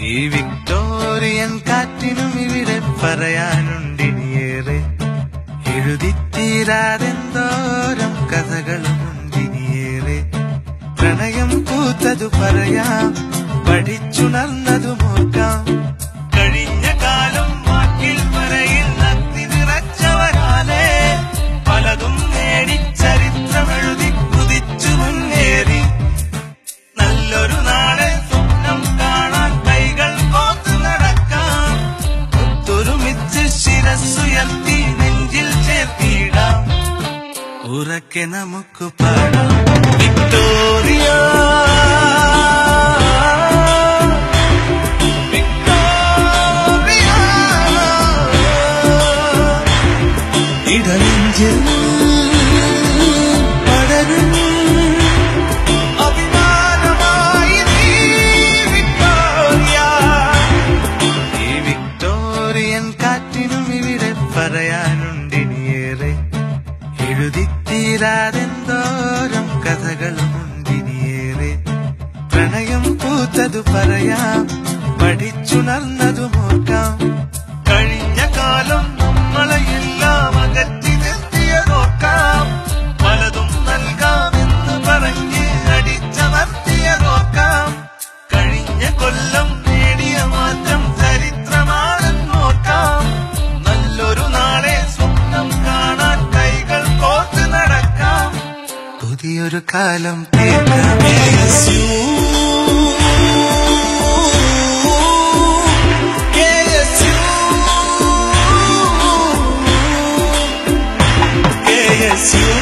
ഈ വിക്ടോറിയൻ കാറ്റിനും ഇവിടെ പറയാനുണ്ടിനിയേറെ എഴുതിത്തീരാതെന്തോരം കഥകളുമുണ്ടിനിയേറെ പ്രണയം പൂത്തതു പറയാം പഠിച്ചുണർന്നതു മോർക്കാം കഴിഞ്ഞ കാലം വാക്കിൽ പറയിൽ നത്തി നിറച്ചവരാലേ പലതും നേടി ചരിത്രമെഴുതി കുതിച്ചു മുന്നേറി നല്ലൊരു നാളെ സ്വപ്നം കാണാൻ കൈകൾ കോർത്തു നടക്കാം ഒത്തൊരുമിച്ച് ശിരസ്സുയർത്തി നെഞ്ചിൽ ചേർത്തിടാം ഉറക്കെ നമുക്ക് പാടാം വിക്ടോറിയ വിക്ടോറിയ ഇടനെഞ്ചിൽ പടരും അഭിമാനമായി നീ വിക്ടോറിയ ഈ വിക്ടോറിയൻ കാറ്റിനും ഇവിടെ പറയാനുണ്ടിനിയേറെ എഴുതിത്തീരാതെന്തോരം കഥകളുമുണ്ടിനിയേറെ പ്രണയം പൂത്തതു പറയാം പഠിച്ചുണർന്നതു മോർക്കാം കഴിഞ്ഞ കാലം നമ്മളെയെല്ലാം അകറ്റി നിർത്തിയതോർക്കാം പലതും നൽകാമെന്ന് പറഞ്ഞ് അടിച്ചമർത്തിയതോർക്കാം കഴിഞ്ഞ കൊല്ലം നേടിയ മാറ്റം ചരിത്രമാണെന്നോർക്കാം നല്ലൊരു നാളെ സ്വപ്നം കാണാൻ കൈകൾ കോർത്ത് നടക്കാം പുതിയൊരു കാലം തീർക്കാം KSU. KSU. KSU.